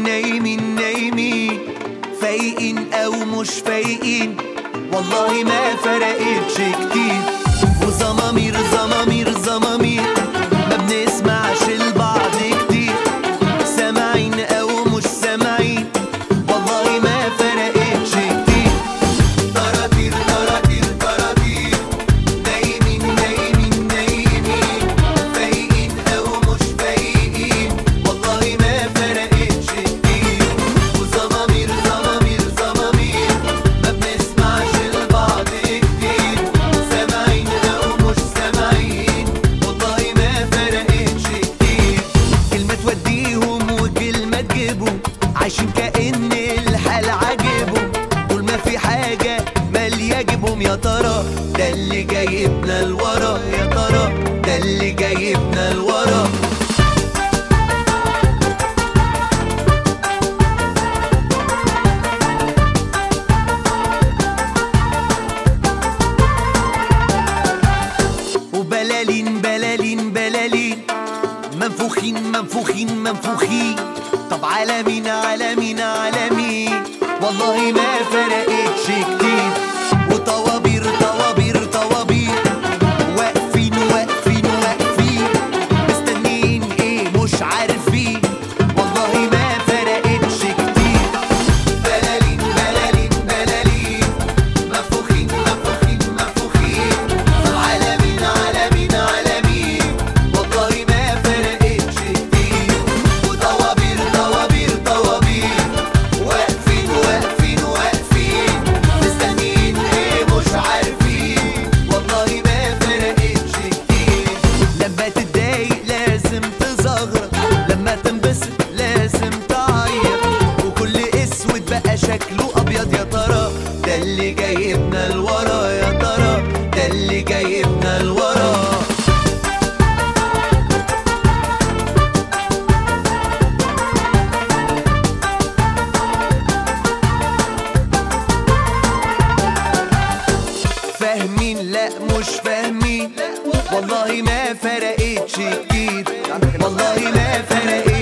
نايمين نايمين فايقين او مش فايقين والله ما فرقتش كتير وزمامير زمامير زمامير ما بنسمعش لبعض كتير سامعين او مش سامعين والله ما فرقتش كتير طراطير طراطير طراطير نايمين نايمين نايمين فايقين او مش فايقين والله ما فرقتش كتير وزمامير زمامير زمامير ما بنسمعش لبعض كتير سامعين او مش سامعين والله ما فرقتش كتير كلمة توديهم وكلمة تجيبهم عايشين كأن الحال عاجبهم طول ما في حاجة مالية جيبهم يا ترى ده اللي جايبنا لورا يا ترى ده اللي جايبنا لورا وبلالين بلالين بلالين منفوخين منفوخين منفوخين طب على مين على مين على مين والله ما فرقتش كتير وطوابير طوابير طوابير واقفين واقفين واقفين مستنيين ايه مش عارفين والله ما فرقتش كتير بلالين بلالين بلالين منفوخين منفوخين منفوخين على مين على مين على مين والله ما فرقتش كتير وطوابير طوابير طوابير واقفين واقفين واقفين مستنيين ايه مش عارفين والله ما فرقتش كتير لما تتضايق لازم تزغرط لما تنبسط لازم تعيط وكل اسود بقى شكله ابيض يا ترى ده اللي جايبنا لورا يا ترى ده اللي جايبنا لورا فاهمين لا مش فاهمين والله ما فرقتش كتير والله ما فرقتش